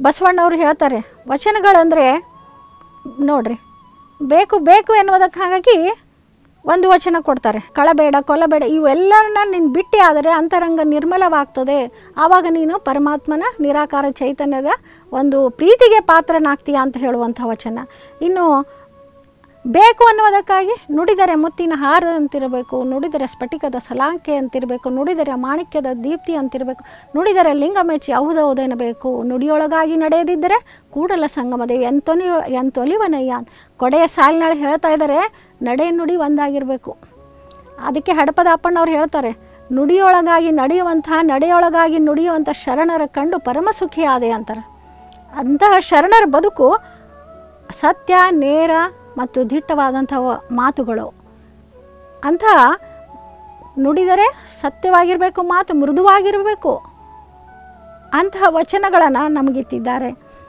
ಬಸವಣ್ಣವ್ರು ಹೇಳ್ತಾರೆ ವಚನಗಳಂದರೆ ನೋಡ್ರಿ ಬೇಕು ಬೇಕು ಎನ್ನುವುದಕ್ಕಾಗಿ ಒಂದು ವಚನ ಕೊಡ್ತಾರೆ ಕಳಬೇಡ ಕೊಲ್ಲಬೇಡ ಇವೆಲ್ಲರನ್ನ ನೀನು ಬಿಟ್ಟು ಆದರೆ ಅಂತರಂಗ ನಿರ್ಮಲವಾಗ್ತದೆ ಆವಾಗ ನೀನು ಪರಮಾತ್ಮನ ನಿರಾಕಾರ ಚೈತನ್ಯದ ಒಂದು ಪ್ರೀತಿಗೆ ಪಾತ್ರನಾಗ್ತೀಯ ಅಂತ ಹೇಳುವಂಥ ವಚನ ಇನ್ನು ಬೇಕು ಅನ್ನುವುದಕ್ಕಾಗಿ ನುಡಿದರೆ ಮುತ್ತಿನ ಹಾರ ಅಂತಿರಬೇಕು ನುಡಿದರೆ ಸ್ಫಟಿಕದ ಸಲಾಂಕೆ ಅಂತಿರಬೇಕು ನುಡಿದರೆ ಮಾಣಿಕ್ಯದ ದೀಪ್ತಿ ಅಂತಿರಬೇಕು ನುಡಿದರೆ ಲಿಂಗ ಮೆಚ್ಚಿ ಹೌದೌದೆನಬೇಕು ನುಡಿಯೊಳಗಾಗಿ ನಡೆಯದಿದ್ದರೆ ಕೂಡಲ ಸಂಗಮದೇವಿ ಎಂತೊನಿ ಎಂತೊಲಿವನಯ್ಯ ಕೊಡೆಯ ಸಾಲಿನಲ್ಲಿ ಹೇಳ್ತಾ ಇದ್ದಾರೆ ನಡೆ ನುಡಿ ಒಂದಾಗಿರಬೇಕು ಅದಕ್ಕೆ ಹಡಪದ ಅಪ್ಪಣ್ಣವ್ರು ಹೇಳ್ತಾರೆ ನುಡಿಯೊಳಗಾಗಿ ನಡೆಯುವಂತಹ ನಡೆಯೊಳಗಾಗಿ ನುಡಿಯುವಂಥ ಶರಣರ ಕಂಡು ಪರಮ ಸುಖಿ ಆದೆ ಅಂತಾರೆ ಅಂತಹ ಶರಣರ ಬದುಕು ಸತ್ಯ ನೇರ ಮತ್ತು ದಿಟ್ಟವಾದಂಥ ಮಾತುಗಳು ಅಂಥ ನುಡಿದರೆ ಸತ್ಯವಾಗಿರಬೇಕು ಮಾತು ಮೃದುವಾಗಿರಬೇಕು ಅಂತಹ ವಚನಗಳನ್ನು ನಮಗಿತ್ತಿದ್ದಾರೆ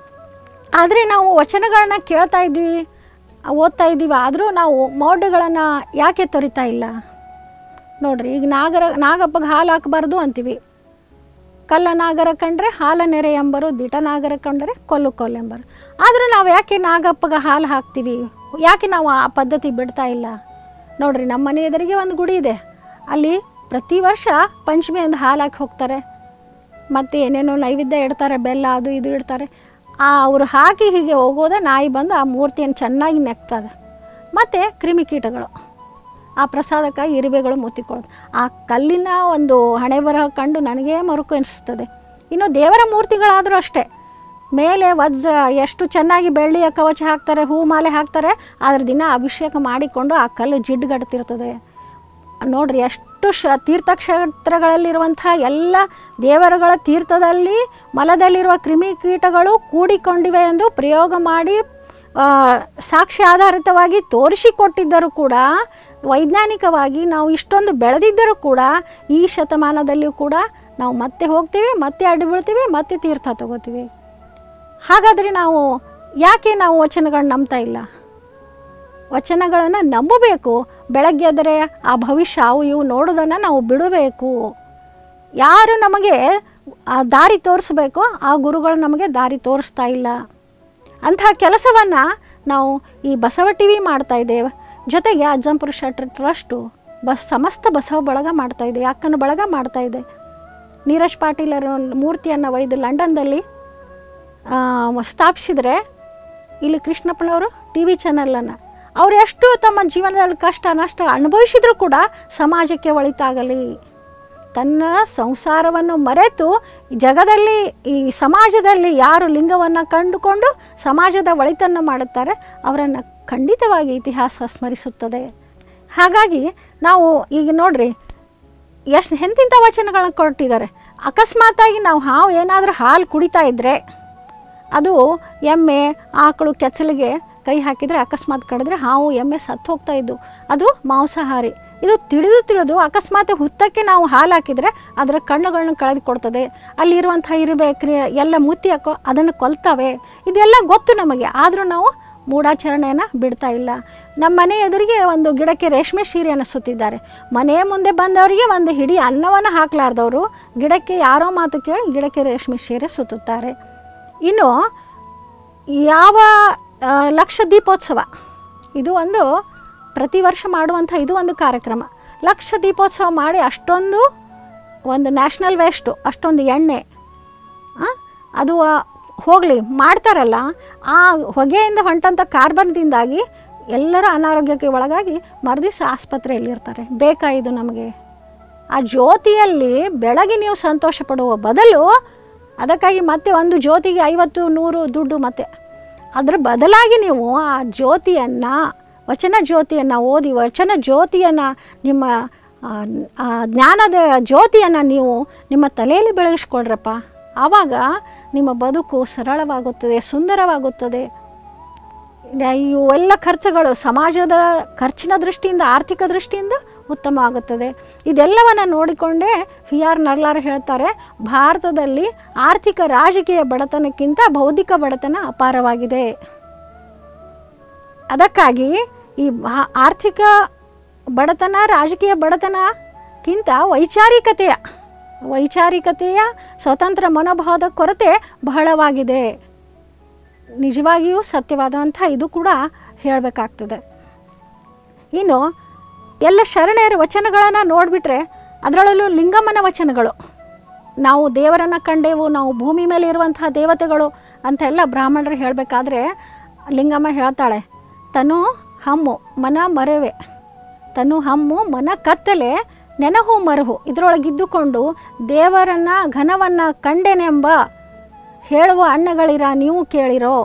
ಆದರೆ ನಾವು ವಚನಗಳನ್ನ ಕೇಳ್ತಾ ಇದ್ವಿ ಓದ್ತಾ ಇದ್ದೀವಿ ಆದರೂ ನಾವು ಮೌಢ್ಯಗಳನ್ನು ಯಾಕೆ ತೊರಿತಾ ಇಲ್ಲ ನೋಡ್ರಿ ಈಗ ನಾಗರ ನಾಗಪ್ಪಗೆ ಹಾಲು ಹಾಕಬಾರ್ದು ಅಂತೀವಿ ಕಲ್ಲ ನಾಗರ ಕಂಡ್ರೆ ಹಾಲ ನೆರೆ ಎಂಬರು ದಿಟ ನಾಗರ ಕಂಡ್ರೆ ಕೊಲ್ಲು ಕೊಲ್ಲೆಂಬರು ಆದರೂ ನಾವು ಯಾಕೆ ನಾಗಪ್ಪಗೆ ಹಾಲು ಹಾಕ್ತೀವಿ ಯಾಕೆ ನಾವು ಆ ಪದ್ಧತಿ ಬಿಡ್ತಾ ಇಲ್ಲ ನೋಡ್ರಿ ನಮ್ಮ ಮನೆ ಎದುರಿಗೆ ಒಂದು ಗುಡಿ ಇದೆ ಅಲ್ಲಿ ಪ್ರತಿ ವರ್ಷ ಪಂಚಮಿ ಒಂದು ಹಾಲು ಹಾಕಿ ಹೋಗ್ತಾರೆ ಮತ್ತು ಏನೇನೋ ನೈವೇದ್ಯ ಇಡ್ತಾರೆ ಬೆಲ್ಲ ಅದು ಇದು ಇಡ್ತಾರೆ ಆ ಅವರು ಹಾಕಿ ಹೀಗೆ ಹೋಗೋದೆ ನಾಯಿ ಬಂದು ಆ ಮೂರ್ತಿಯನ್ನು ಚೆನ್ನಾಗಿ ನೆಕ್ತದೆ ಮತ್ತು ಕ್ರಿಮಿಕೀಟಗಳು ಆ ಪ್ರಸಾದಕ್ಕಾಗಿ ಇರುವೆಗಳು ಮುತ್ತಿಕೊಳ್ಳೋದು ಆ ಕಲ್ಲಿನ ಒಂದು ಹಣೆ ಬರಹ ಕಂಡು ನನಗೇ ಮರುಕು ಅನಿಸ್ತದೆ ಇನ್ನು ದೇವರ ಮೂರ್ತಿಗಳಾದರೂ ಅಷ್ಟೇ ಮೇಲೆ ವಜ್ರ ಎಷ್ಟು ಚೆನ್ನಾಗಿ ಬೆಳ್ಳಿಯ ಕವಚ ಹಾಕ್ತಾರೆ ಹೂ ಮಾಲೆ ಹಾಕ್ತಾರೆ ಅದ್ರ ದಿನ ಅಭಿಷೇಕ ಮಾಡಿಕೊಂಡು ಆ ಕಲ್ಲು ಜಿಡ್ಡುಗಡ್ತಿರ್ತದೆ ನೋಡ್ರಿ ಎಷ್ಟು ಶ ತೀರ್ಥಕ್ಷೇತ್ರಗಳಲ್ಲಿರುವಂಥ ಎಲ್ಲ ದೇವರುಗಳ ತೀರ್ಥದಲ್ಲಿ ಮಲದಲ್ಲಿರುವ ಕ್ರಿಮಿಕೀಟಗಳು ಕೂಡಿಕೊಂಡಿವೆ ಎಂದು ಪ್ರಯೋಗ ಮಾಡಿ ಆ, ಸಾಕ್ಷಿ ಆಧಾರಿತವಾಗಿ ತೋರಿಸಿಕೊಟ್ಟಿದ್ದರೂ ಕೂಡ ವೈಜ್ಞಾನಿಕವಾಗಿ ನಾವು ಇಷ್ಟೊಂದು ಬೆಳೆದಿದ್ದರೂ ಕೂಡ ಈ ಶತಮಾನದಲ್ಲಿಯೂ ಕೂಡ ನಾವು ಮತ್ತೆ ಹೋಗ್ತೀವಿ ಮತ್ತೆ ಅಡ್ಡಿ ಬೀಳ್ತೀವಿ ಮತ್ತೆ ತೀರ್ಥ ತಗೋತೀವಿ ಹಾಗಾದರೆ ನಾವು ಯಾಕೆ ನಾವು ವಚನಗಳನ್ನ ನಂಬ್ತಾ ಇಲ್ಲ ವಚನಗಳನ್ನು ನಂಬಬೇಕು ಬೆಳಗ್ಗೆ ಎದ್ದರೆ ಆ ಭವಿಷ್ಯ ಅವು ಇವು ನೋಡೋದನ್ನು ನಾವು ಬಿಡಬೇಕು ಯಾರು ನಮಗೆ ಆ ದಾರಿ ತೋರಿಸ್ಬೇಕೋ ಆ ಗುರುಗಳು ನಮಗೆ ದಾರಿ ತೋರಿಸ್ತಾ ಇಲ್ಲ ಅಂತಹ ಕೆಲಸವನ್ನು ನಾವು ಈ ಬಸವ ಟಿ ವಿ ಮಾಡ್ತಾ ಇದ್ದೇವೆ ಜೊತೆಗೆ ಅಜ್ಜಂಪುರ ಶೆಟ್ರ್ ಟ್ರಸ್ಟು ಬಸ್ ಸಮಸ್ತ ಬಸವ ಬಳಗ ಮಾಡ್ತಾ ಇದೆ ಅಕ್ಕನ ಬಳಗ ಮಾಡ್ತಾ ಇದೆ ನೀರಜ್ ಪಾಟೀಲರ ಮೂರ್ತಿಯನ್ನು ಒಯ್ದು ಲಂಡನ್ದಲ್ಲಿ ಆ, ಸ್ಥಾಪಿಸಿದರೆ ಇಲ್ಲಿ ಕೃಷ್ಣಪ್ಪನವರು ಟಿ ವಿ ಚಾನಲನ್ನು ಅವ್ರು ಎಷ್ಟು ತಮ್ಮ ಜೀವನದಲ್ಲಿ ಕಷ್ಟ ನಷ್ಟ ಅನುಭವಿಸಿದರೂ ಕೂಡ ಸಮಾಜಕ್ಕೆ ಒಳಿತಾಗಲಿ ತನ್ನ ಸಂಸಾರವನ್ನು ಮರೆತು ಈ ಜಗದಲ್ಲಿ ಈ ಸಮಾಜದಲ್ಲಿ ಯಾರು ಲಿಂಗವನ್ನು ಕಂಡುಕೊಂಡು ಸಮಾಜದ ಒಳಿತನ್ನು ಮಾಡುತ್ತಾರೆ ಅವರನ್ನು ಖಂಡಿತವಾಗಿ ಇತಿಹಾಸ ಸ್ಮರಿಸುತ್ತದೆ ಹಾಗಾಗಿ ನಾವು ಈಗ ನೋಡ್ರಿ ಎಷ್ಟು ಎಂತಿಂಥ ವಚನಗಳನ್ನ ಕೊಟ್ಟಿದ್ದಾರೆ ಅಕಸ್ಮಾತಾಗಿ ನಾವು ಹಾವು ಏನಾದರೂ ಹಾಲು ಕುಡಿತಾ ಇದ್ದರೆ ಅದು ಎಮ್ಮೆ ಆಕಳು ಕೆಚ್ಚಲಿಗೆ ಕೈ ಹಾಕಿದರೆ ಅಕಸ್ಮಾತ್ ಕಡಿದ್ರೆ ಹಾವು ಎಮ್ಮೆ ಸತ್ತು ಹೋಗ್ತಾ ಇದ್ದು ಅದು ಮಾಂಸಾಹಾರಿ ಇದು ತಿಳಿದು ತಿಳಿದು ಅಕಸ್ಮಾತ್ ಹುತ್ತಕ್ಕೆ ನಾವು ಹಾಲು ಹಾಕಿದರೆ ಅದರ ಕಣ್ಣುಗಳನ್ನ ಕಳೆದು ಕೊಡ್ತದೆ ಅಲ್ಲಿರುವಂಥ ಇರುವೆ ಕ್ರಿಯೆ ಎಲ್ಲ ಮುತ್ತಿ ಹಾಕೋ ಅದನ್ನು ಕೊಲ್ತವೆ ಇದೆಲ್ಲ ಗೊತ್ತು ನಮಗೆ ಆದರೂ ನಾವು ಮೂಢಾಚರಣೆಯನ್ನು ಬಿಡ್ತಾ ಇಲ್ಲ ನಮ್ಮ ಮನೆ ಎದುರಿಗೆ ಒಂದು ಗಿಡಕ್ಕೆ ರೇಷ್ಮೆ ಸೀರೆಯನ್ನು ಸುತ್ತಿದ್ದಾರೆ ಮನೆ ಮುಂದೆ ಬಂದವರಿಗೆ ಒಂದು ಹಿಡಿ ಅನ್ನವನ್ನು ಹಾಕಲಾರ್ದವರು ಗಿಡಕ್ಕೆ ಯಾರೋ ಮಾತು ಕೇಳಿ ಗಿಡಕ್ಕೆ ರೇಷ್ಮೆ ಸೀರೆ ಸುತ್ತುತ್ತಾರೆ ಇನ್ನು ಯಾವ ಆ, ಲಕ್ಷ ದೀಪೋತ್ಸವ ಇದು ಒಂದು ಪ್ರತಿ ವರ್ಷ ಮಾಡುವಂಥ ಇದು ಒಂದು ಕಾರ್ಯಕ್ರಮ ಲಕ್ಷ ದೀಪೋತ್ಸವ ಮಾಡಿ ಅಷ್ಟೊಂದು ಒಂದು ನ್ಯಾಷನಲ್ ವೇಸ್ಟು ಅಷ್ಟೊಂದು ಎಣ್ಣೆ ಆ, ಅದು ಹೋಗಲಿ ಮಾಡ್ತಾರಲ್ಲ ಆ ಹೊಗೆಯಿಂದ ಹೊಂಟಂಥ ಕಾರ್ಬನ್ದಿಂದಾಗಿ ಎಲ್ಲರ ಅನಾರೋಗ್ಯಕ್ಕೆ ಒಳಗಾಗಿ ಮರುದಿವಸ ಆಸ್ಪತ್ರೆಯಲ್ಲಿರ್ತಾರೆ ಬೇಕಾ ಇದು ನಮಗೆ ಆ ಜ್ಯೋತಿಯಲ್ಲಿ ಬೆಳಗ್ಗೆ ನೀವು ಸಂತೋಷ ಪಡುವ ಬದಲು ಅದಕ್ಕಾಗಿ ಮತ್ತೆ ಒಂದು ಜ್ಯೋತಿಗೆ ಐವತ್ತು ನೂರು ದುಡ್ಡು ಮತ್ತೆ ಅದರ ಬದಲಾಗಿ ನೀವು ಆ ಜ್ಯೋತಿಯನ್ನು ವಚನ ಜ್ಯೋತಿಯನ್ನು ಓದಿ ವಚನ ಜ್ಯೋತಿಯನ್ನು ನಿಮ್ಮ ಆ, ಆ ಜ್ಞಾನದ ಜ್ಯೋತಿಯನ್ನು ನೀವು ನಿಮ್ಮ ತಲೆಯಲ್ಲಿ ಬೆಳಗಿಸ್ಕೊಳ್ರಪ್ಪ ಆವಾಗ ನಿಮ್ಮ ಬದುಕು ಸರಳವಾಗುತ್ತದೆ ಸುಂದರವಾಗುತ್ತದೆ ಇವೆಲ್ಲ ಖರ್ಚುಗಳು ಸಮಾಜದ ಖರ್ಚಿನ ದೃಷ್ಟಿಯಿಂದ ಆರ್ಥಿಕ ದೃಷ್ಟಿಯಿಂದ ಉತ್ತಮ ಆಗುತ್ತದೆ ಇದೆಲ್ಲವನ್ನು ನೋಡಿಕೊಂಡೇ ವಿ ಆರ್ ನರ್ಲಾರ್ ಹೇಳ್ತಾರೆ ಭಾರತದಲ್ಲಿ ಆರ್ಥಿಕ ರಾಜಕೀಯ ಬಡತನಕ್ಕಿಂತ ಬೌದ್ಧಿಕ ಬಡತನ ಅಪಾರವಾಗಿದೆ ಅದಕ್ಕಾಗಿ ಈ ಭಾ- ಆರ್ಥಿಕ ಬಡತನ ರಾಜಕೀಯ ಬಡತನಕ್ಕಿಂತ ವೈಚಾರಿಕತೆಯ ವೈಚಾರಿಕತೆಯ ಸ್ವತಂತ್ರ ಮನೋಭಾವದ ಕೊರತೆ ಬಹಳವಾಗಿದೆ ನಿಜವಾಗಿಯೂ ಸತ್ಯವಾದಂಥ ಇದು ಕೂಡ ಹೇಳಬೇಕಾಗ್ತದೆ ಇನ್ನು ಎಲ್ಲ ಶರಣೆಯರ ವಚನಗಳನ್ನು ನೋಡಿಬಿಟ್ರೆ ಅದರಲ್ಲೂ ಲಿಂಗಮ್ಮನ ವಚನಗಳು ನಾವು ದೇವರನ್ನು ಕಂಡೆವು ನಾವು ಭೂಮಿ ಮೇಲೆ ಇರುವಂತಹ ದೇವತೆಗಳು ಅಂತೆಲ್ಲ ಬ್ರಾಹ್ಮಣರು ಹೇಳಬೇಕಾದ್ರೆ ಲಿಂಗಮ್ಮ ಹೇಳ್ತಾಳೆ ತನು ಹಮ್ಮು ಮನ ಮರವೆ ತನು ಹಮ್ಮು ಮನ ಕತ್ತಲೆ ನೆನಹು ಮರಹು ಇದರೊಳಗಿದ್ದುಕೊಂಡು ದೇವರನ್ನು ಘನವನ್ನು ಕಂಡೆನೆಂಬ ಹೇಳುವ ಅಣ್ಣಗಳಿರ ನೀವು ಕೇಳಿರೋ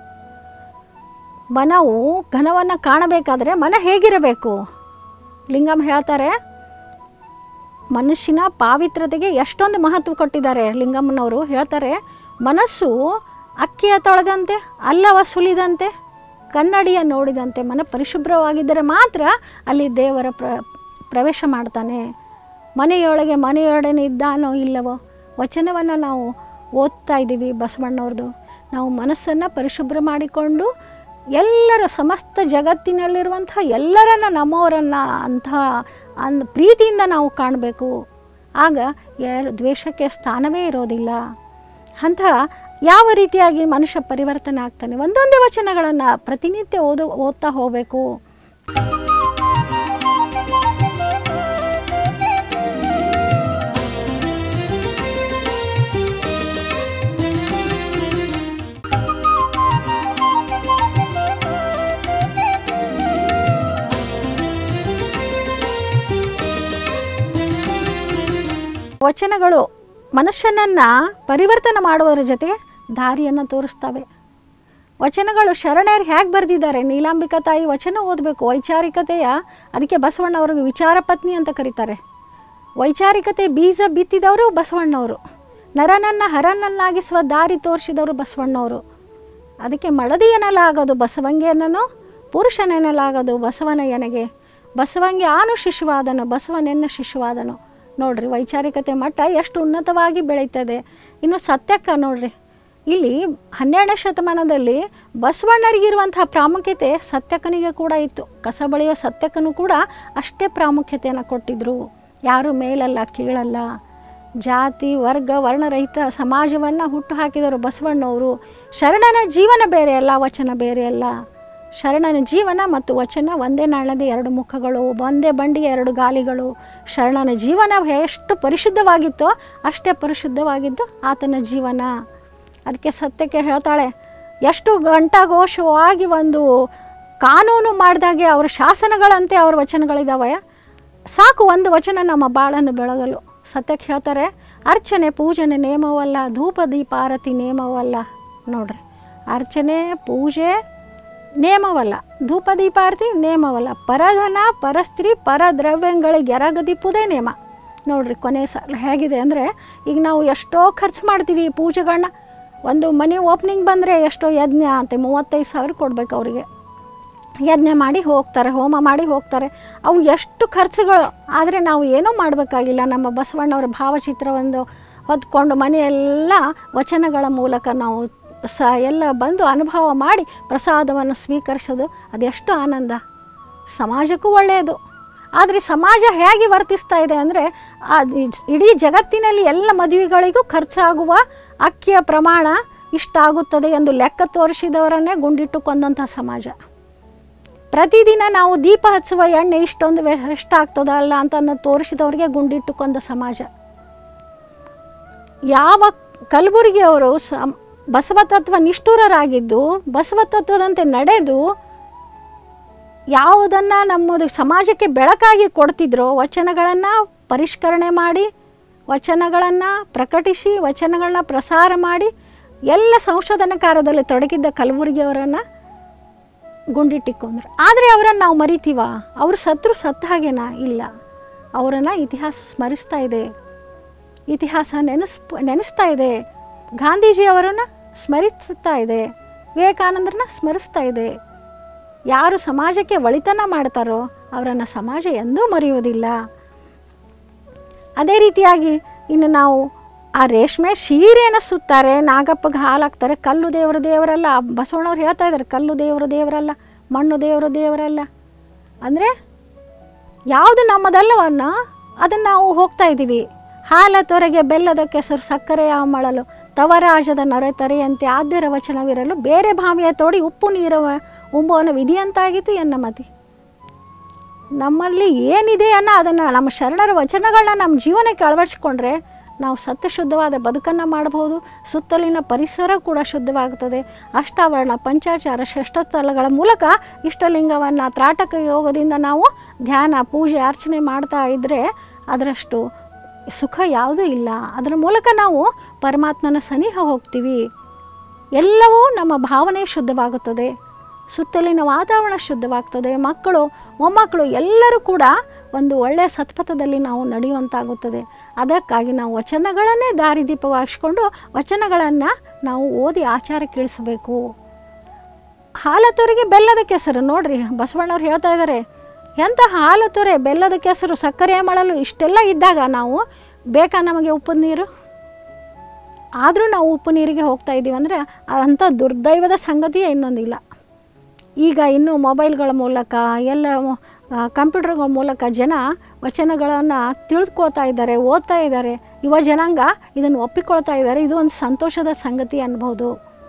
ಮನವು ಘನವನ್ನು ಕಾಣಬೇಕಾದ್ರೆ ಮನ ಹೇಗಿರಬೇಕು ಲಿಂಗಮ್ಮ ಹೇಳ್ತಾರೆ ಮನುಷ್ಯನ ಪಾವಿತ್ರತೆಗೆ ಎಷ್ಟೊಂದು ಮಹತ್ವ ಕೊಟ್ಟಿದ್ದಾರೆ ಲಿಂಗಮ್ಮನವರು ಹೇಳ್ತಾರೆ ಮನಸ್ಸು ಅಕ್ಕಿಯ ತೊಳೆದಂತೆ ಅಲ್ಲವ ಸುಲಿದಂತೆ ಕನ್ನಡಿಯ ನೋಡಿದಂತೆ ಮನ ಪರಿಶುಭ್ರವಾಗಿದ್ದರೆ ಮಾತ್ರ ಅಲ್ಲಿ ದೇವರ ಪ್ರ ಪ್ರವೇಶ ಮಾಡ್ತಾನೆ ಮನೆಯೊಳಗೆ ಮನೆಯೊಡನೆ ಇದ್ದಾನೋ ಇಲ್ಲವೋ ವಚನವನ್ನು ನಾವು ಓದ್ತಾ ಇದ್ದೀವಿ ಬಸವಣ್ಣವ್ರದ್ದು ನಾವು ಮನಸ್ಸನ್ನು ಪರಿಶುಭ್ರ ಮಾಡಿಕೊಂಡು ಎಲ್ಲರ ಸಮಸ್ತ ಜಗತ್ತಿನಲ್ಲಿರುವಂಥ ಎಲ್ಲರನ್ನ ನಮ್ಮವರನ್ನು ಅಂಥ ಅನ್ ಪ್ರೀತಿಯಿಂದ ನಾವು ಕಾಣಬೇಕು ಆಗ ಯಾರು ದ್ವೇಷಕ್ಕೆ ಸ್ಥಾನವೇ ಇರೋದಿಲ್ಲ ಅಂಥ ಯಾವ ರೀತಿಯಾಗಿ ಮನುಷ್ಯ ಪರಿವರ್ತನೆ ಆಗ್ತಾನೆ ಒಂದೊಂದೇ ವಚನಗಳನ್ನು ಪ್ರತಿನಿತ್ಯ ಓದು ಓದ್ತಾ ಹೋಗಬೇಕು ವಚನಗಳು ಮನುಷ್ಯನನ್ನು ಪರಿವರ್ತನೆ ಮಾಡುವುದರ ಜೊತೆಗೆ ದಾರಿಯನ್ನು ತೋರಿಸ್ತವೆ ವಚನಗಳು ಶರಣರು ಹೇಗೆ ಬರೆದಿದ್ದಾರೆ ನೀಲಾಂಬಿಕಾ ತಾಯಿ ವಚನ ಓದಬೇಕು ವೈಚಾರಿಕತೆಯ ಅದಕ್ಕೆ ಬಸವಣ್ಣವ್ರಿಗೆ ವಿಚಾರ ಪತ್ನಿ ಅಂತ ಕರೀತಾರೆ ವೈಚಾರಿಕತೆ ಬೀಜ ಬಿತ್ತಿದವರು ಬಸವಣ್ಣವರು ನರನನ್ನು ಹರನನ್ನಾಗಿಸುವ ದಾರಿ ತೋರಿಸಿದವರು ಬಸವಣ್ಣವರು ಅದಕ್ಕೆ ಮಡದಿ ಎನ್ನಲಾಗದು ಬಸವಂಗೆಯನ್ನನು ಪುರುಷನೆನ್ನಲಾಗದು ಬಸವನ ಎನಗೆ ಬಸವಂಗೆ ಆನು ಶಿಶುವಾದನು ಬಸವನೆನ್ನ ಶಿಶುವಾದನು ನೋಡ್ರಿ ವೈಚಾರಿಕತೆ ಮಟ್ಟ ಎಷ್ಟು ಉನ್ನತವಾಗಿ ಬೆಳೀತದೆ ಇನ್ನು ಸತ್ಯಕ್ಕ ನೋಡ್ರಿ ಇಲ್ಲಿ ಹನ್ನೆರಡನೇ ಶತಮಾನದಲ್ಲಿ ಬಸವಣ್ಣರಿಗಿರುವಂಥ ಪ್ರಾಮುಖ್ಯತೆ ಸತ್ಯಕ್ಕನಿಗೆ ಕೂಡ ಇತ್ತು ಕಸ ಬಳಿಯೋ ಸತ್ಯಕ್ಕನು ಕೂಡ ಅಷ್ಟೇ ಪ್ರಾಮುಖ್ಯತೆಯನ್ನು ಕೊಟ್ಟಿದ್ದರು ಯಾರು ಮೇಲಲ್ಲ ಕೀಳಲ್ಲ ಜಾತಿ ವರ್ಗ ವರ್ಣರಹಿತ ಸಮಾಜವನ್ನು ಹುಟ್ಟು ಹಾಕಿದರು ಬಸವಣ್ಣವರು ಶರಣನ ಜೀವನ ಬೇರೆ ಅಲ್ಲ ವಚನ ಬೇರೆ ಅಲ್ಲ ಶರಣನ ಜೀವನ ಮತ್ತು ವಚನ ಒಂದೇ ನಾಣ್ಯದ ಎರಡು ಮುಖಗಳು ಒಂದೇ ಬಂಡಿಗೆ ಎರಡು ಗಾಲಿಗಳು ಶರಣನ ಜೀವನ ಎಷ್ಟು ಪರಿಶುದ್ಧವಾಗಿತ್ತೋ ಅಷ್ಟೇ ಪರಿಶುದ್ಧವಾಗಿದ್ದು ಆತನ ಜೀವನ ಅದಕ್ಕೆ ಸತ್ಯಕ್ಕೆ ಹೇಳ್ತಾಳೆ ಎಷ್ಟು ಘಂಟಾಘೋಷವಾಗಿ ಒಂದು ಕಾನೂನು ಮಾಡಿದಾಗೆ ಅವರ ಶಾಸನಗಳಂತೆ ಅವ್ರ ವಚನಗಳಿದ್ದಾವೆ ಸಾಕು ಒಂದು ವಚನ ನಮ್ಮ ಬಾಳನ್ನು ಬೆಳಗಲು ಸತ್ಯಕ್ಕೆ ಹೇಳ್ತಾರೆ ಅರ್ಚನೆ ಪೂಜನೆ ನೇಮವಲ್ಲ ಧೂಪ ದೀಪ ಆರತಿ ನೇಮವಲ್ಲ ನೋಡ್ರಿ ಅರ್ಚನೆ ಪೂಜೆ ನೇಮವಲ್ಲ ಧೂಪ ದೀಪಾರತಿ ನೇಮವಲ್ಲ ಪರಧನ ಪರಸ್ತ್ರೀ ಪರದ್ರವ್ಯಗಳಿಗೆ ಎರಗದಿಪ್ಪುದೇ ನೇಮ ನೋಡ್ರಿ ಕೊನೆ ಸಲ ಹೇಗಿದೆ ಅಂದರೆ ಈಗ ನಾವು ಎಷ್ಟೋ ಖರ್ಚು ಮಾಡ್ತೀವಿ ಪೂಜೆಗಳನ್ನ ಒಂದು ಮನೆ ಓಪ್ನಿಂಗ್ ಬಂದರೆ ಎಷ್ಟೋ ಯಜ್ಞ ಅಂತೆ ಮೂವತ್ತೈದು ಸಾವಿರ ಕೊಡ್ಬೇಕು ಅವರಿಗೆ ಯಜ್ಞ ಮಾಡಿ ಹೋಗ್ತಾರೆ ಹೋಮ ಮಾಡಿ ಹೋಗ್ತಾರೆ ಅವು ಎಷ್ಟು ಖರ್ಚುಗಳು ಆದರೆ ನಾವು ಏನೂ ಮಾಡಬೇಕಾಗಿಲ್ಲ ನಮ್ಮ ಬಸವಣ್ಣವರ ಭಾವಚಿತ್ರ ಒಂದು ಹೊದ್ಕೊಂಡು ಮನೆಯೆಲ್ಲ ವಚನಗಳ ಮೂಲಕ ನಾವು ಸ ಎಲ್ಲ ಬಂದು ಅನುಭವ ಮಾಡಿ ಪ್ರಸಾದವನ್ನು ಸ್ವೀಕರಿಸೋದು ಅದೆಷ್ಟು ಆನಂದ ಸಮಾಜಕ್ಕೂ ಒಳ್ಳೆಯದು ಆದರೆ ಸಮಾಜ ಹೇಗೆ ವರ್ತಿಸ್ತಾ ಇದೆ ಅಂದರೆ ಇಡೀ ಜಗತ್ತಿನಲ್ಲಿ ಎಲ್ಲ ಮದುವೆಗಳಿಗೂ ಖರ್ಚಾಗುವ ಅಕ್ಕಿಯ ಪ್ರಮಾಣ ಇಷ್ಟಾಗುತ್ತದೆ ಎಂದು ಲೆಕ್ಕ ತೋರಿಸಿದವರನ್ನೇ ಗುಂಡಿಟ್ಟು ಕೊಂದಂಥ ಸಮಾಜ ಪ್ರತಿದಿನ ನಾವು ದೀಪ ಹಚ್ಚುವ ಎಣ್ಣೆ ಇಷ್ಟೊಂದು ವೆ ಎಷ್ಟಾಗ್ತದಲ್ಲ ಅಂತ ತೋರಿಸಿದವರಿಗೆ ಗುಂಡಿಟ್ಟು ಕೊಂದ ಸಮಾಜ ಯಾವ ಕಲಬುರಗಿಯವರು ಸ ಬಸವ ತತ್ವ ನಿಷ್ಠುರರಾಗಿದ್ದು ಬಸವ ತತ್ವದಂತೆ ನಡೆದು ಯಾವುದನ್ನು ನಮ್ಮದು ಸಮಾಜಕ್ಕೆ ಬೆಳಕಾಗಿ ಕೊಡ್ತಿದ್ರೋ ವಚನಗಳನ್ನು ಪರಿಷ್ಕರಣೆ ಮಾಡಿ ವಚನಗಳನ್ನು ಪ್ರಕಟಿಸಿ ವಚನಗಳನ್ನ ಪ್ರಸಾರ ಮಾಡಿ ಎಲ್ಲ ಸಂಶೋಧನಾ ಕಾರ್ಯದಲ್ಲಿ ತೊಡಗಿದ್ದ ಕಲಬುರಗಿಯವರನ್ನು ಗುಂಡಿಟ್ಟಿಕೊಂಡ್ರು ಆದರೆ ಅವರನ್ನು ನಾವು ಮರಿತೀವ ಅವರು ಸತ್ರು ಸತ್ತ ಹಾಗೇನಾ ಇಲ್ಲ ಅವರನ್ನು ಇತಿಹಾಸ ಸ್ಮರಿಸ್ತಾ ಇದೆ ಇತಿಹಾಸ ನೆನೆಸ್ ನೆನೆಸ್ತಾ ಇದೆ ಗಾಂಧೀಜಿಯವರನ್ನು ಸ್ಮರಿಸ್ತಾ ಇದೆ ವಿವೇಕಾನಂದರನ್ನ ಸ್ಮರಿಸ್ತಾ ಇದೆ ಯಾರು ಸಮಾಜಕ್ಕೆ ಒಳಿತನ ಮಾಡ್ತಾರೋ ಅವರನ್ನು ಸಮಾಜ ಎಂದೂ ಮರೆಯುವುದಿಲ್ಲ ಅದೇ ರೀತಿಯಾಗಿ ಇನ್ನು ನಾವು ಆ ರೇಷ್ಮೆ ಸೀರೆಯನ್ನು ಸುತ್ತಾರೆ ನಾಗಪ್ಪಗೆ ಹಾಲು ಹಾಕ್ತಾರೆ ಕಲ್ಲು ದೇವರು ದೇವರಲ್ಲ ಬಸವಣ್ಣವ್ರು ಹೇಳ್ತಾ ಇದ್ದಾರೆ ಕಲ್ಲು ದೇವರು ದೇವರಲ್ಲ ಮಣ್ಣು ದೇವರು ದೇವರಲ್ಲ ಅಂದರೆ ಯಾವುದು ನಮ್ಮದಲ್ಲವನ್ನ ಅದನ್ನು ನಾವು ಹೋಗ್ತಾ ಇದ್ದೀವಿ ಹಾಲ ತೊರೆಗೆ ಬೆಲ್ಲದ ಕೆಸರು ಸಕ್ಕರೆಯ ಮಳಲು ತವರಾಜದ ನೊರೆತರೆಯಂತೆ ಆದ್ಯರ ವಚನವಿರಲು ಬೇರೆ ಭಾವಿಯ ತೋಡಿ ಉಪ್ಪು ನೀರ ಉಂಬುವನ ವಿಧಿಯಂತಾಗಿತ್ತು ಎನ್ನ ಮತಿ ನಮ್ಮಲ್ಲಿ ಏನಿದೆ ಅನ್ನೋ ಅದನ್ನು ನಮ್ಮ ಶರಣರ ವಚನಗಳನ್ನ ನಮ್ಮ ಜೀವನಕ್ಕೆ ಅಳವಡಿಸ್ಕೊಂಡ್ರೆ ನಾವು ಸತ್ಯಶುದ್ಧವಾದ ಬದುಕನ್ನು ಮಾಡಬಹುದು ಸುತ್ತಲಿನ ಪರಿಸರ ಕೂಡ ಶುದ್ಧವಾಗುತ್ತದೆ ಅಷ್ಟಾವರಣ ಪಂಚಾಚಾರ ಷಷ್ಠಸ್ಥಲಗಳ ಮೂಲಕ ಇಷ್ಟಲಿಂಗವನ್ನು ತ್ರಾಟಕ ಯೋಗದಿಂದ ನಾವು ಧ್ಯಾನ ಪೂಜೆ ಅರ್ಚನೆ ಮಾಡ್ತಾ ಇದ್ದರೆ ಅದರಷ್ಟು ಸುಖ ಯಾವುದೂ ಇಲ್ಲ ಅದರ ಮೂಲಕ ನಾವು ಪರಮಾತ್ಮನ ಸನಿಹ ಹೋಗ್ತೀವಿ ಎಲ್ಲವೂ ನಮ್ಮ ಭಾವನೆ ಶುದ್ಧವಾಗುತ್ತದೆ ಸುತ್ತಲಿನ ವಾತಾವರಣ ಶುದ್ಧವಾಗ್ತದೆ ಮಕ್ಕಳು ಮೊಮ್ಮಕ್ಕಳು ಎಲ್ಲರೂ ಕೂಡ ಒಂದು ಒಳ್ಳೆಯ ಸತ್ಪಥದಲ್ಲಿ ನಾವು ನಡೆಯುವಂತಾಗುತ್ತದೆ ಅದಕ್ಕಾಗಿ ನಾವು ವಚನಗಳನ್ನೇ ದಾರಿದೀಪವಾಗಿಸ್ಕೊಂಡು ವಚನಗಳನ್ನು ನಾವು ಓದಿ ಆಚಾರಕ್ಕೆ ಇಳಿಸಬೇಕು ಹಾಲತೊರೆಗೆ ಬೆಲ್ಲದ ಕೆಸರು ನೋಡ್ರಿ ಬಸವಣ್ಣವ್ರು ಹೇಳ್ತಾ ಇದ್ದಾರೆ ಎಂಥ ಹಾಲು ತೊರೆ ಬೆಲ್ಲದ ಕೆಸರು ಸಕ್ಕರೆ ಮಾಡಲು ಇಷ್ಟೆಲ್ಲ ಇದ್ದಾಗ ನಾವು ಬೇಕಾ ನಮಗೆ ಉಪ್ಪು ನೀರು ಆದರೂ ನಾವು ಉಪ್ಪು ನೀರಿಗೆ ಹೋಗ್ತಾ ಇದ್ದೀವಿ ಅಂದರೆ ಅಂಥ ದುರ್ದೈವದ ಸಂಗತಿಯೇ ಇನ್ನೊಂದಿಲ್ಲ ಈಗ ಇನ್ನು ಮೊಬೈಲ್ಗಳ ಮೂಲಕ ಎಲ್ಲ ಕಂಪ್ಯೂಟರ್ಗಳ ಮೂಲಕ ಜನ ವಚನಗಳನ್ನು ತಿಳಿದುಕೊಳ್ತಾ ಇದ್ದಾರೆ ಓದ್ತಾ ಇದ್ದಾರೆ ಯುವ ಜನಾಂಗ ಇದನ್ನು ಒಪ್ಪಿಕೊಳ್ತಾ ಇದ್ದಾರೆ ಇದು ಒಂದು ಸಂತೋಷದ ಸಂಗತಿ ಅನ್ಬೋದು